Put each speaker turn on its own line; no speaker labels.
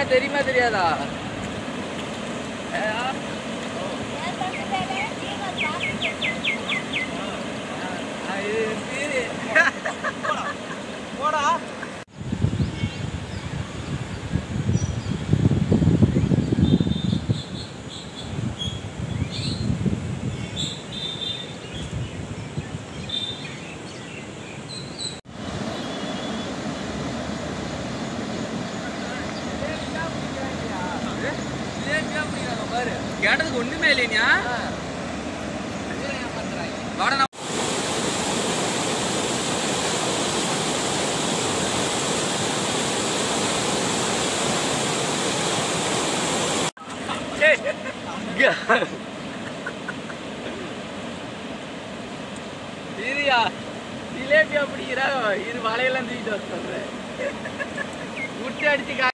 தெரியுமா தெரியாதா ஏ, ஆ. ஆ, இது சீரி.
போடா
ஜிலேபியா பிடிக்கிறாங்க பாரு
கேட்டதுக்கு ஒண்ணுமே இல்லையா
ஆ. இவன் ஏமாத்துறாங்க.
வாடா நான்
சரியா ஜிலேபியா பிடிக்கிறா இரு வலையெல்லாம் தூக்கிட்டு வர சொல்றேன் விட்டு அடிச்சு கா